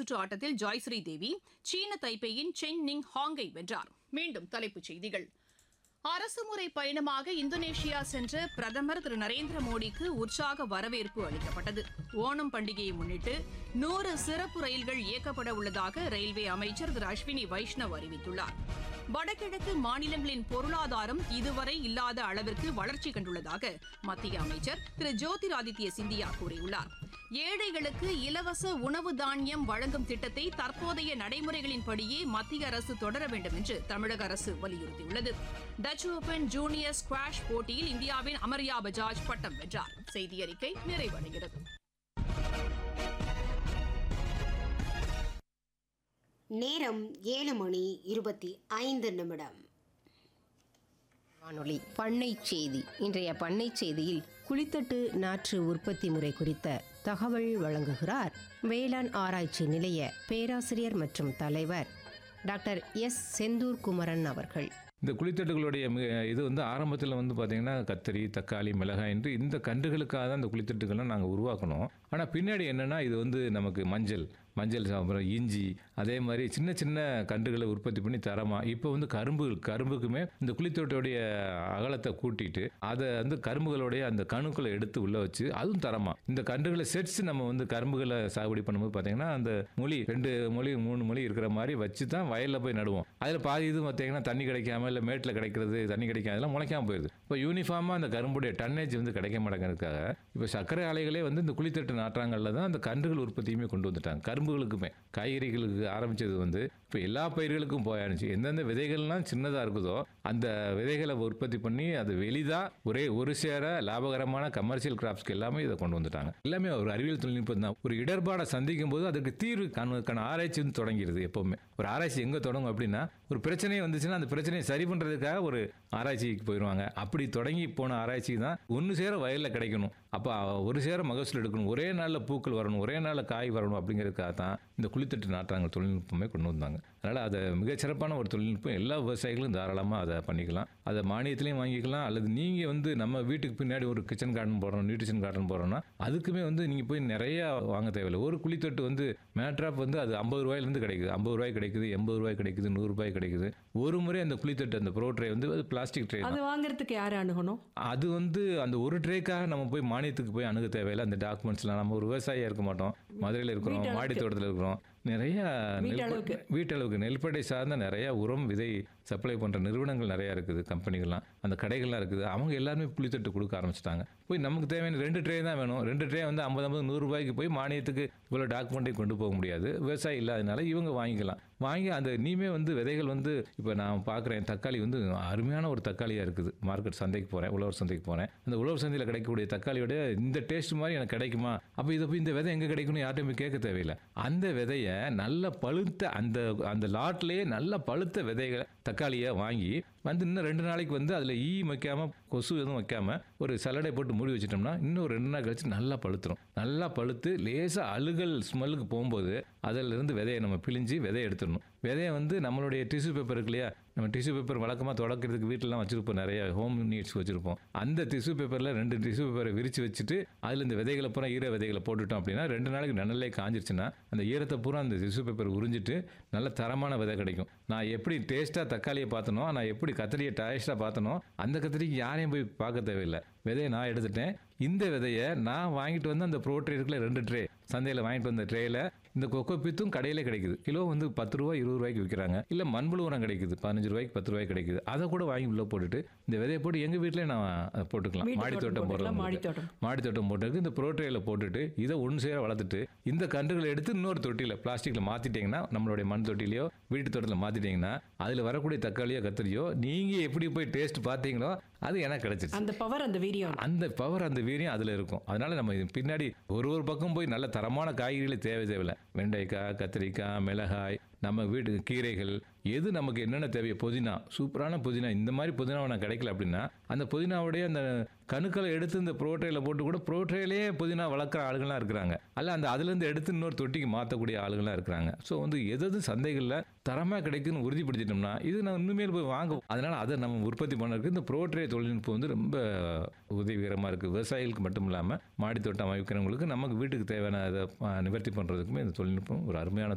சுற்று ஆட்டத்தில் ஜாய்ஸ்ரீ தேவி சீன தைப்பேயின் சென் நிங் ஹாங்கை வென்றார் மீண்டும் தலைப்புச் செய்திகள் அரசுமுறை பயணமாக இந்தோனேஷியா சென்ற பிரதமர் திரு நரேந்திர மோடிக்கு உற்சாக வரவேற்பு அளிக்கப்பட்டது ஓணம் பண்டிகையை முன்னிட்டு நூறு சிறப்பு ரயில்கள் இயக்கப்பட உள்ளதாக ரயில்வே அமைச்சர் திரு அஸ்வினி வைஷ்ணவ் அறிவித்துள்ளார் வடகிழக்கு மாநிலங்களின் பொருளாதாரம் இதுவரை இல்லாத அளவிற்கு வளர்ச்சி கண்டுள்ளதாக மத்திய அமைச்சர் திரு ஜோதிராதித்ய சிந்தியா கூறியுள்ளார் ஏழைகளுக்கு இலவச உணவு தானியம் வழங்கும் திட்டத்தை தற்போதைய நடைமுறைகளின்படியே மத்திய அரசு தொடர வேண்டும் என்று தமிழக அரசு வலியுறுத்தியுள்ளது டச் ஓபன் ஜூனியர் ஸ்குவாஷ் போட்டியில் இந்தியாவின் அமர்யா பஜாஜ் பட்டம் வென்றார் செய்தி அறிக்கை நிறைவடைகிறது நேரம் ஏழு மணி இருபத்தி ஐந்து நிமிடம் வானொலி பண்ணை செய்தி இன்றைய பண்ணை செய்தியில் குளித்தட்டு நாற்று உற்பத்தி முறை குறித்த தகவல் வழங்குகிறார் வேளாண் ஆராய்ச்சி நிலைய பேராசிரியர் மற்றும் தலைவர் டாக்டர் எஸ் செந்தூர் குமரன் அவர்கள் இந்த குளித்தட்டுகளுடைய மி- இது வந்து ஆரம்பத்தில் வந்து பார்த்திங்கன்னா கத்தரி தக்காளி மிளகாய் என்று இந்த கன்றுகளுக்காக தான் இந்த குளித்தட்டுகளை நாங்கள் உருவாக்கணும் ஆனால் பின்னாடி என்னென்னா இது வந்து நமக்கு மஞ்சள் மஞ்சள் அப்புறம் இஞ்சி அதே மாதிரி சின்ன சின்ன கன்றுகளை உற்பத்தி பண்ணி தரமாக இப்போ வந்து கரும்பு கரும்புக்குமே இந்த குளித்தொட்டியோடைய அகலத்தை கூட்டிட்டு அதை வந்து கரும்புகளுடைய அந்த கணுக்களை எடுத்து உள்ளே வச்சு அதுவும் தரமா இந்த கன்றுகளை செட்ஸ் நம்ம வந்து கரும்புகளை சாகுபடி பண்ணும்போது பார்த்தீங்கன்னா அந்த மொழி ரெண்டு மொழி மூணு மொழி இருக்கிற மாதிரி வச்சு தான் வயலில் போய் நடுவோம் அதில் பாதி இது பார்த்தீங்கன்னா தண்ணி கிடைக்காம இல்லை மேட்டில் கிடைக்கிறது தண்ணி கிடைக்காம அதெல்லாம் முளைக்காம போயிடுது இப்போ யூனிஃபார்மாக அந்த கரும்புடைய டன்னேஜ் வந்து கிடைக்க மாட்டேங்கிறதுக்காக இப்போ சர்க்கரை ஆலைகளே வந்து இந்த குளித்தட்டு நாற்றாங்கல்ல தான் அந்த கன்றுகள் உற்பத்தியுமே கொண்டு வந்துட்டாங்க கரும்புகளுக்குமே காய்கறிகளுக்கு ஆரம்பிச்சது வந்து இப்போ எல்லா பயிர்களுக்கும் போயாச்சு எந்தெந்த விதைகள்லாம் சின்னதாக இருக்குதோ அந்த விதைகளை உற்பத்தி பண்ணி அது வெளிதாக ஒரே ஒரு சேர லாபகரமான கமர்ஷியல் கிராப்ஸ்க்கு எல்லாமே இதை கொண்டு வந்துட்டாங்க எல்லாமே ஒரு அறிவியல் தொழில்நுட்பம் தான் ஒரு இடர்பாடை சந்திக்கும் போது அதுக்கு தீர்வு காணுவதற்கான ஆராய்ச்சி வந்து தொடங்கிடுது எப்பவுமே ஒரு ஆராய்ச்சி எங்கே தொடங்கும் அப்படின்னா ஒரு பிரச்சனை வந்துச்சுன்னா அந்த பிரச்சனையை சரி பண்ணுறதுக்காக ஒரு ஆராய்ச்சிக்கு போயிடுவாங்க அப்படி தொடங்கி போன ஆராய்ச்சி தான் ஒன்று சேர வயலில் கிடைக்கணும் அப்போ ஒரு சேர மகசூல் எடுக்கணும் ஒரே நாளில் பூக்கள் வரணும் ஒரே நாளில் காய் வரணும் அப்படிங்கிறதுக்காக தான் இந்த குளித்தட்டு நாட்டாங்க தொழில்நுட்பமே கொண்டு வந்தாங்க அதனால் அதை மிகச்சிறப்பான ஒரு தொழில்நுட்பம் எல்லா விவசாயிகளும் தாராளமாக அதை பண்ணிக்கலாம் அதை மானியத்திலையும் வாங்கிக்கலாம் அல்லது நீங்கள் வந்து நம்ம வீட்டுக்கு பின்னாடி ஒரு கிச்சன் கார்டன் போடுறோம் நியூட்ரிஷன் கார்டன் போடுறோம்னா அதுக்குமே வந்து நீங்கள் போய் நிறையா வாங்க தேவையில்லை ஒரு குளித்தட்டு வந்து மேட்ராப் வந்து அது ஐம்பது ரூபாயிலேருந்து கிடைக்குது ஐம்பது ரூபாய் கிடைக்குது எண்பது ரூபாய் கிடைக்குது நூறு ரூபாய் கிடைக்குது ஒரு முறை அந்த குளித்தட்டு அந்த ப்ரோ ட்ரே வந்து அது பிளாஸ்டிக் ட்ரே அது வாங்குறதுக்கு யார் அணுகணும் அது வந்து அந்த ஒரு ட்ரேக்காக நம்ம போய் மானியத்துக்கு போய் அணுக தேவையில்லை அந்த டாக்குமெண்ட்ஸ்லாம் நம்ம ஒரு விவசாயியாக இருக்க மாட்டோம் மதுரையில் இருக்கிறோம் வீட்டு மாடி தோட்டத்தில் இருக்கிறோம் நிறைய வீட்டளவுக்கு. நெல்ப- வீட்டளவுக்கு நெல்படை சார்ந்த நிறைய உரம் விதை சப்ளை பண்ணுற நிறுவனங்கள் நிறையா இருக்குது கம்பெனிகள்லாம் அந்த கடைகள்லாம் இருக்குது அவங்க எல்லாருமே புளித்தட்டு கொடுக்க ஆரம்பிச்சிட்டாங்க போய் நமக்கு தேவையான ரெண்டு ட்ரே தான் வேணும் ரெண்டு ட்ரே வந்து ஐம்பது ஐம்பது நூறு ரூபாய்க்கு போய் மானியத்துக்கு இவ்வளோ டாக்குமெண்ட்டையும் கொண்டு போக முடியாது விவசாயி இல்லாதனால இவங்க வாங்கிக்கலாம் வாங்கி அந்த நீமே வந்து விதைகள் வந்து இப்போ நான் பார்க்குறேன் தக்காளி வந்து அருமையான ஒரு தக்காளியாக இருக்குது மார்க்கெட் சந்தைக்கு போகிறேன் உழவர் சந்தைக்கு போகிறேன் அந்த உழவர் சந்தையில் கிடைக்கக்கூடிய தக்காளியோட இந்த டேஸ்ட் மாதிரி எனக்கு கிடைக்குமா அப்போ இதை போய் இந்த விதை எங்கே கிடைக்கும்னு யார்ட்டையும் போய் கேட்க தேவையில்லை அந்த விதையை நல்ல பழுத்த அந்த அந்த லாட்லேயே நல்ல பழுத்த விதைகளை தக்காளியை வாங்கி வந்து இன்னும் ரெண்டு நாளைக்கு வந்து அதில் ஈ வைக்காம கொசு எதுவும் வைக்காம ஒரு சலடை போட்டு மூடி வச்சிட்டோம்னா இன்னும் ஒரு ரெண்டு நாள் கழிச்சு நல்லா பழுத்துரும் நல்லா பழுத்து லேசாக அழுகல் ஸ்மெல்லுக்கு போகும்போது அதில் இருந்து விதையை நம்ம பிழிஞ்சு விதையை எடுத்துடணும் விதையை வந்து நம்மளுடைய டிஷ்யூ பேப்பர் இருக்கு இல்லையா நம்ம டிஷ்யூ பேப்பர் வழக்கமாக தொடக்கிறதுக்கு வீட்டிலலாம் வச்சுருப்போம் நிறைய ஹோம் நீட்ஸ் வச்சுருப்போம் அந்த டிஷ்யூ பேப்பரில் ரெண்டு டிஷ்யூ பேப்பரை விரித்து வச்சுட்டு அதில் இந்த விதைகளை பூரா ஈர விதைகளை போட்டுட்டோம் அப்படின்னா ரெண்டு நாளைக்கு நன்னலே காஞ்சிருச்சுன்னா அந்த ஈரத்தை பூரா அந்த டிஷ்யூ பேப்பர் உறிஞ்சிட்டு நல்ல தரமான விதை கிடைக்கும் நான் எப்படி டேஸ்ட்டாக தக்காளியை பார்த்தனோ நான் எப்படி கத்திரியை டேஸ்ட்டாக பார்த்தனோ அந்த கத்திரிக்கு யாரையும் போய் பார்க்க தேவையில்லை விதையை நான் எடுத்துட்டேன் இந்த விதையை நான் வாங்கிட்டு வந்து அந்த ப்ரோ ட்ரே இருக்குல்ல ரெண்டு ட்ரே சந்தையில் வாங்கிட்டு வந்த ட்ரேயில் இந்த கொக்கோ பித்தும் கடையிலே கிடைக்குது கிலோ வந்து பத்து ரூபா இருபது ரூபாய்க்கு விற்கிறாங்க இல்லை மண்புழு உரம் கிடைக்குது பதினஞ்சு ரூபாய்க்கு பத்து ரூபாய்க்கு கிடைக்குது அதை கூட வாங்கி உள்ளே போட்டுட்டு இந்த விதையை போட்டு எங்கள் வீட்டிலே நான் அதை போட்டுக்கலாம் வீட்டு மாடி தோட்டம் தோட்டம் போட்டுக்கலாம், மாடி போடுறது தோட்டம். மாடி தோட்டம் போட்டுருக்கு இந்த ப்ரோட்ரேயில் போட்டுட்டு இதை ஒன்று சேர வளர்த்துட்டு இந்த கன்றுகளை எடுத்து இன்னொரு தொட்டியில் பிளாஸ்டிக்கில் மாற்றிட்டிங்கன்னா நம்மளுடைய மண் தொட்டிலையோ வீட்டு தோட்டத்தில் மாற்றிட்டிங்கன்னா அதில் வரக்கூடிய தக்காளியோ கத்திரியோ நீங்கள் எப்படி போய் டேஸ்ட் பார்த்தீங்களோ அது எனக்கு கிடைச்சிருச்சு அந்த பவர் அந்த வீரியம் அந்த பவர் அந்த வீரியம் அதில் இருக்கும் அதனால நம்ம இது பின்னாடி ஒரு ஒரு பக்கம் போய் நல்ல தரமான காய்கறிகளை தேவை தேவையில்லை வெண்டைக்காய் கத்திரிக்காய் மிளகாய் நம்ம வீட்டுக்கு கீரைகள் எது நமக்கு என்னென்ன தேவையோ புதினா சூப்பரான புதினா இந்த மாதிரி புதினாவை நான் கிடைக்கல அப்படின்னா அந்த புதினாவுடைய அந்த கணுக்களை எடுத்து இந்த ப்ரோட்ரேயில் போட்டு கூட ப்ரோட்ரேலே புதினா வளர்க்குற ஆளுங்களாம் இருக்கிறாங்க அல்ல அந்த அதுலேருந்து எடுத்து இன்னொரு தொட்டிக்கு மாற்றக்கூடிய ஆளுங்களாம் இருக்கிறாங்க ஸோ வந்து எது எது சந்தைகளில் தரமாக கிடைக்குன்னு உறுதிப்படுத்திட்டோம்னா இது நான் இன்னுமேல் போய் வாங்குவோம் அதனால் அதை நம்ம உற்பத்தி பண்ணுறதுக்கு இந்த ப்ரோட்ரே தொழில்நுட்பம் வந்து ரொம்ப உதவிகரமாக இருக்குது விவசாயிகளுக்கு மட்டும் இல்லாமல் மாடி தோட்டம் அமைக்கிறவங்களுக்கு நமக்கு வீட்டுக்கு தேவையான அதை ஆ, நிவர்த்தி பண்ணுறதுக்குமே இந்த தொழில்நுட்பம் ஒரு அருமையான